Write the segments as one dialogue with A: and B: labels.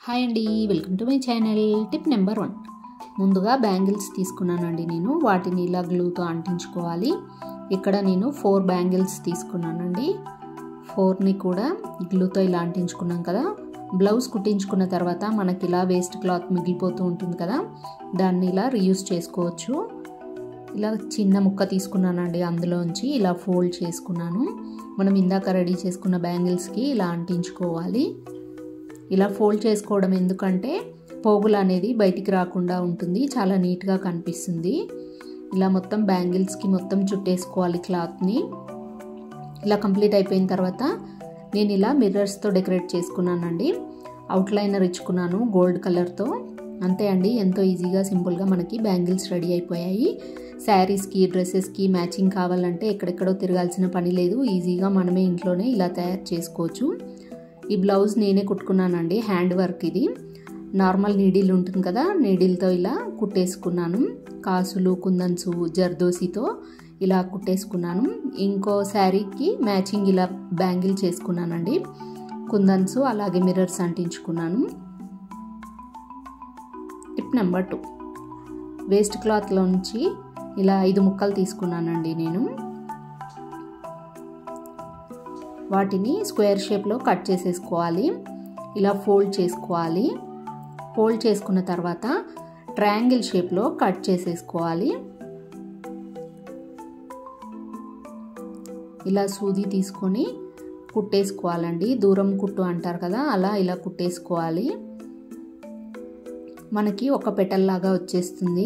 A: hi అండి welcome to my channel tip number one ముందుగా bangles తీసుకున్నానండి నేను వాటిని ఇలా గ్లూతో అంటించుకోవాలి ఇక్కడ నేను ఫోర్ బ్యాంగిల్స్ తీసుకున్నానండి ఫోర్ని కూడా గ్లూతో ఇలా అంటించుకున్నాం కదా బ్లౌజ్ కుట్టించుకున్న తర్వాత మనకి ఇలా వేస్ట్ క్లాత్ మిగిలిపోతూ ఉంటుంది కదా దాన్ని ఇలా రీయూస్ చేసుకోవచ్చు ఇలా చిన్న ముక్క తీసుకున్నానండి అందులోంచి ఇలా ఫోల్డ్ చేసుకున్నాను మనం ఇందాక రెడీ చేసుకున్న బ్యాంగిల్స్కి ఇలా అంటించుకోవాలి ఇలా ఫోల్డ్ చేసుకోవడం ఎందుకంటే పోగులు అనేది బయటికి రాకుండా ఉంటుంది చాలా నీట్గా కనిపిస్తుంది ఇలా మొత్తం బ్యాంగిల్స్కి మొత్తం చుట్టేసుకోవాలి క్లాత్ని ఇలా కంప్లీట్ అయిపోయిన తర్వాత నేను ఇలా మిర్రర్స్తో డెకరేట్ చేసుకున్నానండి అవుట్లైనర్ ఇచ్చుకున్నాను గోల్డ్ కలర్తో అంతే అండి ఎంతో ఈజీగా సింపుల్గా మనకి బ్యాంగిల్స్ రెడీ అయిపోయాయి శారీస్కి డ్రెస్సెస్కి మ్యాచింగ్ కావాలంటే ఎక్కడెక్కడో తిరగాల్సిన పని లేదు ఈజీగా మనమే ఇంట్లోనే ఇలా తయారు చేసుకోవచ్చు ఈ బ్లౌజ్ నేనే కుట్టుకున్నానండి హ్యాండ్ వర్క్ ఇది నార్మల్ నీడిల్ ఉంటుంది కదా నీడిల్తో ఇలా కుట్టేసుకున్నాను కాసులు కుందన్సు జర్దోసితో ఇలా కుట్టేసుకున్నాను ఇంకో శారీకి మ్యాచింగ్ ఇలా బ్యాంగిల్ చేసుకున్నానండి కుందన్సు అలాగే మిర్రర్స్ అంటించుకున్నాను టిప్ నెంబర్ టూ వేస్ట్ క్లాత్లోంచి ఇలా ఐదు ముక్కలు తీసుకున్నానండి నేను వాటిని స్క్వేర్ షేప్లో కట్ చేసేసుకోవాలి ఇలా ఫోల్డ్ చేసుకోవాలి ఫోల్డ్ చేసుకున్న తర్వాత ట్రయాంగిల్ షేప్లో కట్ చేసేసుకోవాలి ఇలా సూది తీసుకొని కుట్టేసుకోవాలండి దూరం కుట్టు అంటారు కదా అలా ఇలా కుట్టేసుకోవాలి మనకి ఒక పెటల్లాగా వచ్చేస్తుంది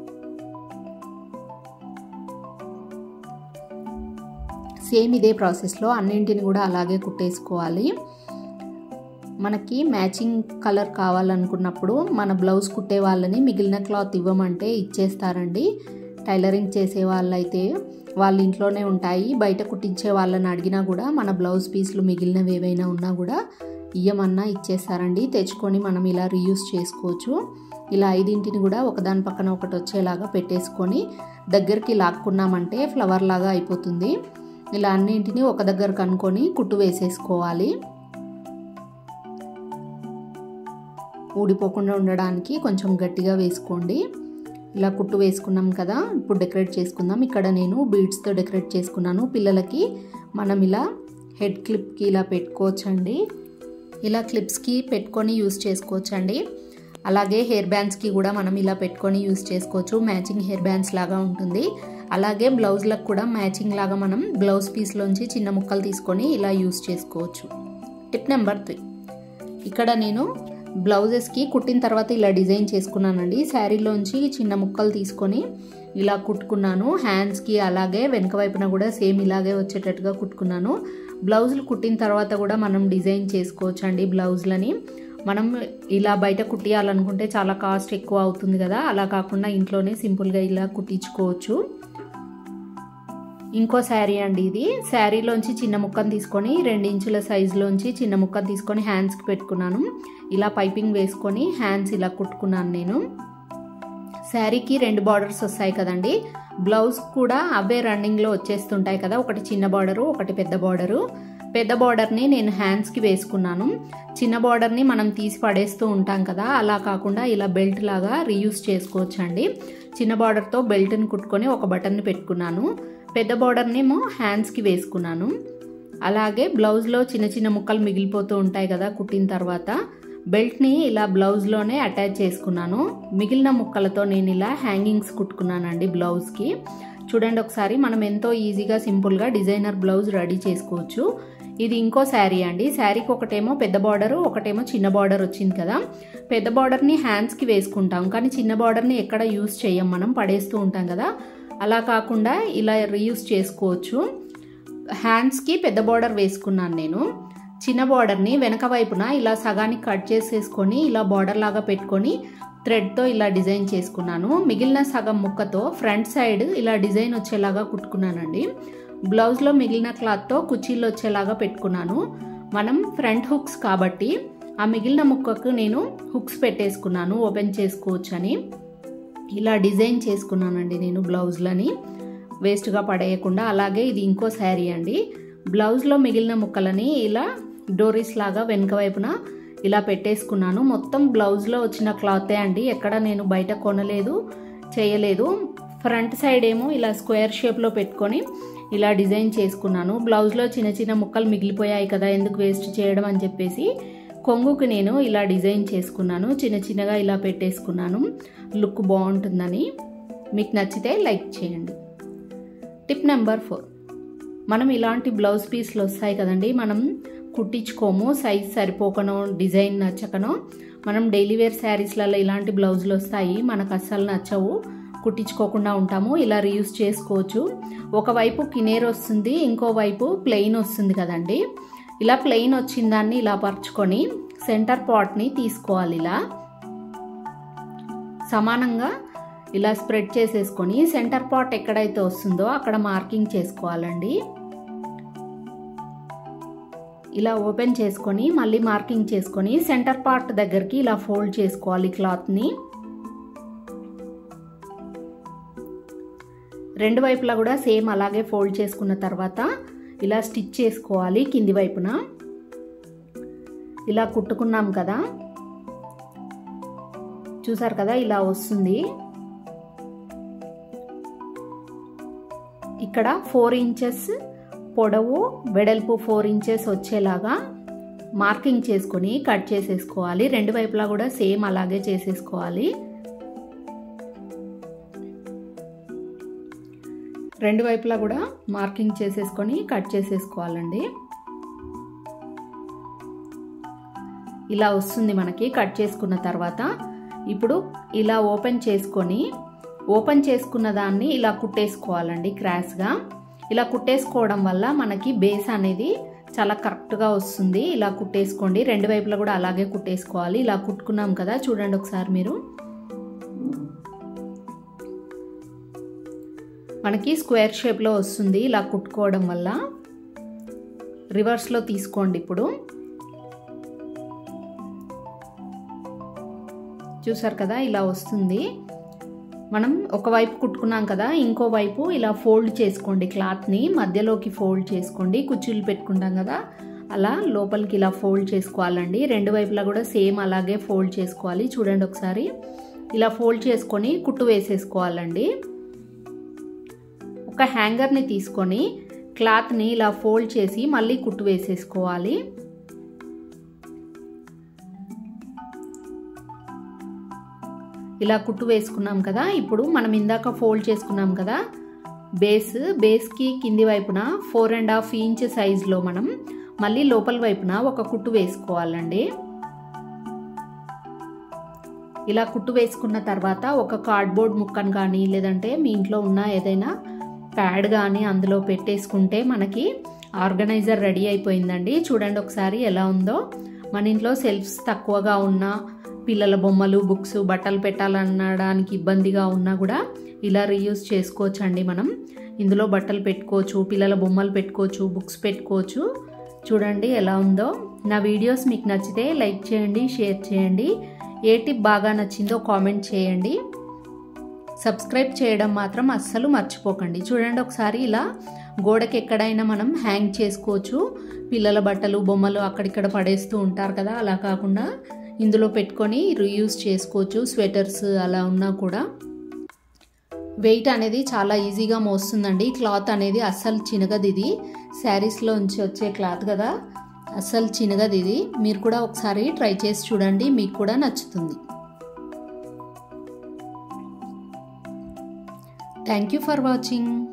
A: సేమ్ ఇదే ప్రాసెస్లో అన్నింటిని కూడా అలాగే కుట్టేసుకోవాలి మనకి మ్యాచింగ్ కలర్ కావాలనుకున్నప్పుడు మన బ్లౌజ్ కుట్టే వాళ్ళని మిగిలిన క్లాత్ ఇవ్వమంటే ఇచ్చేస్తారండి టైలరింగ్ చేసే వాళ్ళైతే వాళ్ళ ఇంట్లోనే ఉంటాయి బయట కుట్టించే వాళ్ళని అడిగినా కూడా మన బ్లౌజ్ పీస్లు మిగిలినవి ఏవైనా ఉన్నా కూడా ఇయ్యమన్నా ఇచ్చేస్తారండి తెచ్చుకొని మనం ఇలా రీయూస్ చేసుకోవచ్చు ఇలా ఐదింటిని కూడా ఒకదాని పక్కన ఒకటి వచ్చేలాగా పెట్టేసుకొని దగ్గరికి లాక్కున్నామంటే ఫ్లవర్ లాగా అయిపోతుంది ఇలా అన్నింటినీ ఒక దగ్గర కనుక్కొని కుట్టు వేసేసుకోవాలి ఊడిపోకుండా ఉండడానికి కొంచెం గట్టిగా వేసుకోండి ఇలా కుట్టు వేసుకున్నాం కదా ఇప్పుడు డెకరేట్ చేసుకుందాం ఇక్కడ నేను బీడ్స్తో డెకరేట్ చేసుకున్నాను పిల్లలకి మనం ఇలా హెడ్ క్లిప్కి ఇలా పెట్టుకోవచ్చండి ఇలా క్లిప్స్కి పెట్టుకొని యూస్ చేసుకోవచ్చండి అలాగే హెయిర్ బ్యాండ్స్కి కూడా మనం ఇలా పెట్టుకొని యూస్ చేసుకోవచ్చు మ్యాచింగ్ హెయిర్ బ్యాండ్స్ లాగా ఉంటుంది అలాగే బ్లౌజ్లకు కూడా మ్యాచింగ్ లాగా మనం బ్లౌజ్ పీస్లోంచి చిన్న ముక్కలు తీసుకొని ఇలా యూస్ చేసుకోవచ్చు టిప్ నెంబర్ త్రీ ఇక్కడ నేను బ్లౌజెస్కి కుట్టిన తర్వాత ఇలా డిజైన్ చేసుకున్నానండి శారీలోంచి చిన్న ముక్కలు తీసుకొని ఇలా కుట్టుకున్నాను హ్యాండ్స్కి అలాగే వెనక వైపున కూడా సేమ్ ఇలాగే వచ్చేటట్టుగా కుట్టుకున్నాను బ్లౌజులు కుట్టిన తర్వాత కూడా మనం డిజైన్ చేసుకోవచ్చు అండి బ్లౌజులని మనం ఇలా బయట కుట్టియాలనుకుంటే చాలా కాస్ట్ ఎక్కువ అవుతుంది కదా అలా కాకుండా ఇంట్లోనే సింపుల్గా ఇలా కుట్టించుకోవచ్చు ఇంకో శారీ అండి ఇది శారీలోంచి చిన్న ముక్కను తీసుకొని రెండు ఇంచుల సైజులోంచి చిన్న ముక్కను తీసుకొని హ్యాండ్స్కి పెట్టుకున్నాను ఇలా పైపింగ్ వేసుకొని హ్యాండ్స్ ఇలా కుట్టుకున్నాను నేను శారీకి రెండు బార్డర్స్ వస్తాయి కదండి బ్లౌజ్ కూడా అవే రన్నింగ్లో వచ్చేస్తుంటాయి కదా ఒకటి చిన్న బార్డరు ఒకటి పెద్ద బార్డరు పెద్ద బార్డర్ని నేను హ్యాండ్స్కి వేసుకున్నాను చిన్న బార్డర్ని మనం తీసి పడేస్తూ ఉంటాం కదా అలా కాకుండా ఇలా బెల్ట్ లాగా రీయూస్ చేసుకోవచ్చు అండి చిన్న బార్డర్తో బెల్ట్ని కుట్టుకొని ఒక బటన్ని పెట్టుకున్నాను పెద్ద బార్డర్నేమో హ్యాండ్స్కి వేసుకున్నాను అలాగే బ్లౌజ్లో చిన్న చిన్న ముక్కలు మిగిలిపోతూ ఉంటాయి కదా కుట్టిన తర్వాత బెల్ట్ని ఇలా బ్లౌజ్లోనే అటాచ్ చేసుకున్నాను మిగిలిన ముక్కలతో నేను ఇలా హ్యాంగింగ్స్ కుట్టుకున్నానండి బ్లౌజ్కి చూడండి ఒకసారి మనం ఎంతో ఈజీగా సింపుల్గా డిజైనర్ బ్లౌజ్ రెడీ చేసుకోవచ్చు ఇది ఇంకో శారీ అండి శారీకి ఒకటేమో పెద్ద బార్డర్ ఒకటేమో చిన్న బార్డర్ వచ్చింది కదా పెద్ద బార్డర్ని హ్యాండ్స్కి వేసుకుంటాం కానీ చిన్న బార్డర్ని ఎక్కడ యూస్ చేయం మనం పడేస్తూ ఉంటాం కదా అలా కాకుండా ఇలా రీయూస్ చేసుకోవచ్చు హ్యాండ్స్కి పెద్ద బార్డర్ వేసుకున్నాను నేను చిన్న బార్డర్ని వెనక వైపున ఇలా సగానికి కట్ చేసేసుకొని ఇలా బార్డర్ లాగా పెట్టుకొని థ్రెడ్తో ఇలా డిజైన్ చేసుకున్నాను మిగిలిన సగం ముక్కతో ఫ్రంట్ సైడ్ ఇలా డిజైన్ వచ్చేలాగా కుట్టుకున్నానండి బ్లౌజ్లో మిగిలిన క్లాత్తో కుర్చీలు వచ్చేలాగా పెట్టుకున్నాను మనం ఫ్రంట్ హుక్స్ కాబట్టి ఆ మిగిలిన ముక్కకు నేను హుక్స్ పెట్టేసుకున్నాను ఓపెన్ చేసుకోవచ్చు అని ఇలా డిజైన్ చేసుకున్నానండి నేను బ్లౌజ్లని వేస్ట్గా పడేయకుండా అలాగే ఇది ఇంకో శారీ అండి బ్లౌజ్లో మిగిలిన ముక్కలని ఇలా డోరీస్ లాగా వెనుక వైపున ఇలా పెట్టేసుకున్నాను మొత్తం బ్లౌజ్లో వచ్చిన క్లాతే అండి ఎక్కడ నేను బయట కొనలేదు చేయలేదు ఫ్రంట్ సైడ్ ఏమో ఇలా స్క్వేర్ షేప్లో పెట్టుకొని ఇలా డిజైన్ చేసుకున్నాను బ్లౌజ్లో చిన్న చిన్న ముక్కలు మిగిలిపోయాయి కదా ఎందుకు వేస్ట్ చేయడం అని చెప్పేసి కొంగుకి నేను ఇలా డిజైన్ చేసుకున్నాను చిన్న చిన్నగా ఇలా పెట్టేసుకున్నాను లుక్ బాగుంటుందని మీకు నచ్చితే లైక్ చేయండి టిప్ నెంబర్ ఫోర్ మనం ఇలాంటి బ్లౌజ్ పీస్లు వస్తాయి కదండి మనం కుట్టించుకోము సైజ్ సరిపోకనో డిజైన్ నచ్చకనో మనం డైలీ వేర్ శారీస్లలో ఇలాంటి బ్లౌజులు వస్తాయి మనకు అస్సలు నచ్చవు కుట్టించుకోకుండా ఉంటాము ఇలా రీయూస్ చేసుకోవచ్చు ఒకవైపు కినేర్ వస్తుంది ఇంకోవైపు ప్లెయిన్ వస్తుంది కదండి ఇలా ప్లెయిన్ వచ్చిన దాన్ని ఇలా పరుచుకొని సెంటర్ పాట్ని తీసుకోవాలి ఇలా సమానంగా ఇలా స్ప్రెడ్ చేసేసుకొని సెంటర్ పాట్ ఎక్కడైతే వస్తుందో అక్కడ మార్కింగ్ చేసుకోవాలండి ఇలా ఓపెన్ చేసుకొని మళ్ళీ మార్కింగ్ చేసుకొని సెంటర్ పార్ట్ దగ్గరికి ఇలా ఫోల్డ్ చేసుకోవాలి క్లాత్ని రెండు వైపులా కూడా సేమ్ అలాగే ఫోల్డ్ చేసుకున్న తర్వాత ఇలా స్టిచ్ చేసుకోవాలి కింది వైపున ఇలా కుట్టుకున్నాం కదా చూసారు కదా ఇలా వస్తుంది ఇక్కడ ఫోర్ ఇంచెస్ పొడవు వెడల్పు ఫోర్ ఇంచెస్ వచ్చేలాగా మార్కింగ్ చేసుకొని కట్ చేసేసుకోవాలి రెండు వైపులా కూడా సేమ్ అలాగే చేసేసుకోవాలి రెండు వైపులా కూడా మార్కింగ్ చేసేసుకొని కట్ చేసేసుకోవాలండి ఇలా వస్తుంది మనకి కట్ చేసుకున్న తర్వాత ఇప్పుడు ఇలా ఓపెన్ చేసుకొని ఓపెన్ చేసుకున్న దాన్ని ఇలా కుట్టేసుకోవాలండి క్రాస్గా ఇలా కుట్టేసుకోవడం వల్ల మనకి బేస్ అనేది చాలా కరెక్ట్గా వస్తుంది ఇలా కుట్టేసుకోండి రెండు వైపులా కూడా అలాగే కుట్టేసుకోవాలి ఇలా కుట్టుకున్నాం కదా చూడండి ఒకసారి మీరు మనకి స్క్వేర్ షేప్లో వస్తుంది ఇలా కుట్టుకోవడం వల్ల రివర్స్లో తీసుకోండి ఇప్పుడు చూసారు కదా ఇలా వస్తుంది మనం ఒకవైపు కుట్టుకున్నాం కదా ఇంకో వైపు ఇలా ఫోల్డ్ చేసుకోండి క్లాత్ని మధ్యలోకి ఫోల్డ్ చేసుకోండి కుర్చీలు పెట్టుకుంటాం కదా అలా లోపలికి ఇలా ఫోల్డ్ చేసుకోవాలండి రెండు వైపులా కూడా సేమ్ అలాగే ఫోల్డ్ చేసుకోవాలి చూడండి ఒకసారి ఇలా ఫోల్డ్ చేసుకొని కుట్టు వేసేసుకోవాలండి ఒక హ్యాంగర్ని తీసుకొని క్లాత్ని ఇలా ఫోల్డ్ చేసి మళ్ళీ కుట్టు వేసేసుకోవాలి ఇలా కుట్టు వేసుకున్నాం కదా ఇప్పుడు మనం ఇందాక ఫోల్డ్ చేసుకున్నాం కదా బేస్ బేస్కి కింది వైపున ఫోర్ అండ్ హాఫ్ ఇంచ్ సైజులో మనం మళ్ళీ లోపల వైపున ఒక కుట్టు వేసుకోవాలండి ఇలా కుట్టు వేసుకున్న తర్వాత ఒక కార్డ్బోర్డ్ ముక్కను కానీ లేదంటే మీ ఇంట్లో ఉన్న ఏదైనా ప్యాడ్ కానీ అందులో పెట్టేసుకుంటే మనకి ఆర్గనైజర్ రెడీ అయిపోయిందండి చూడండి ఒకసారి ఎలా ఉందో మన ఇంట్లో సెల్ఫ్స్ తక్కువగా ఉన్నా పిల్లల బొమ్మలు బుక్స్ బట్టలు పెట్టాలనడానికి ఇబ్బందిగా ఉన్నా కూడా ఇలా రీయూజ్ చేసుకోవచ్చు అండి మనం ఇందులో బట్టలు పెట్టుకోవచ్చు పిల్లల బొమ్మలు పెట్టుకోవచ్చు బుక్స్ పెట్టుకోవచ్చు చూడండి ఎలా ఉందో నా వీడియోస్ మీకు నచ్చితే లైక్ చేయండి షేర్ చేయండి ఏ టిప్ బాగా నచ్చిందో కామెంట్ చేయండి సబ్స్క్రైబ్ చేయడం మాత్రం అస్సలు మర్చిపోకండి చూడండి ఒకసారి ఇలా గోడకి ఎక్కడైనా మనం హ్యాంగ్ చేసుకోవచ్చు పిల్లల బట్టలు బొమ్మలు అక్కడిక్కడ పడేస్తూ ఉంటారు కదా అలా కాకుండా ఇందులో పెట్టుకొని రీయూజ్ చేసుకోవచ్చు స్వెటర్స్ అలా ఉన్నా కూడా వెయిట్ అనేది చాలా ఈజీగా మోస్తుందండి క్లాత్ అనేది అస్సలు చినగది ఇది శారీస్లో నుంచి వచ్చే క్లాత్ కదా అస్సలు చినగది ఇది మీరు కూడా ఒకసారి ట్రై చేసి చూడండి మీకు కూడా నచ్చుతుంది థ్యాంక్ యూ ఫర్ వాచింగ్